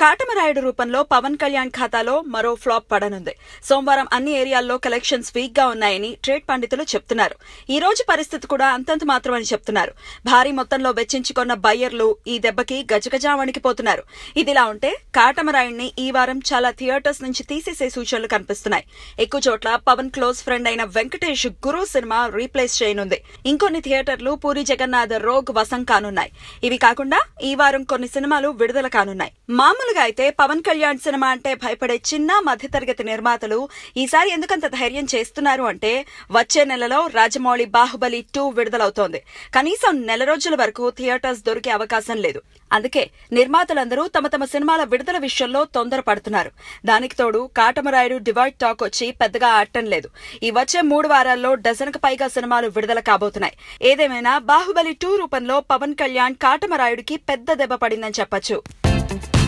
కాటమరాయుడు రూపంలో పవన్ కళ్యాణ్ ఖాతాలో మరో ఫ్లాప్ పడనుంది సోమవారం అన్ని ఏరియాల్లో కలెక్షన్స్ వీక్ గా ఉన్నాయని ట్రేడ్ పండితులు చెప్తున్నారు ఈ రోజు పరిస్థితి కూడా అంతంత మాత్రమని చెప్తున్నారు భారీ మొత్తంలో వెచ్చించుకున్న బయ్యర్లు ఈ దెబ్బకి గజగజా వణికిపోతున్నారు ఇదిలా ఉంటే కాటమరాయుడిని ఈ వారం చాలా థియేటర్స్ నుంచి తీసేసే సూచనలు కనిపిస్తున్నాయి ఎక్కువ చోట్ల పవన్ క్లోజ్ ఫ్రెండ్ అయిన వెంకటేష్ గురు సినిమా రీప్లేస్ చేయనుంది ఇంకొన్ని థియేటర్లు పూరి జగన్నాథ్ రోగ్ వసం కానున్నాయి ఇవి కాకుండా ఈ వారం కొన్ని సినిమాలు విడుదల కానున్నాయి మామూలుగా అయితే పవన్ కళ్యాణ్ సినిమా అంటే భయపడే చిన్న మధ్యతరగతి నిర్మాతలు ఈసారి ఎందుకంత ధైర్యం చేస్తున్నారు అంటే వచ్చే నెలలో రాజమౌళి బాహుబలి టూ విడుదలవుతోంది కనీసం నెల రోజుల వరకు థియేటర్స్ దొరికే అవకాశం లేదు అందుకే నిర్మాతలందరూ తమ తమ సినిమాల విడుదల విషయంలో తొందరపడుతున్నారు దానికి తోడు కాటమరాయుడు డివైడ్ టాక్ వచ్చి పెద్దగా ఆడటం లేదు ఈ వచ్చే మూడు వారాల్లో డజన్కు పైగా సినిమాలు విడుదల కాబోతున్నాయి ఏదేమైనా బాహుబలి టూ రూపంలో పవన్ కళ్యాణ్ కాటమరాయుడికి పెద్ద దెబ్బ పడిందని చెప్పొచ్చు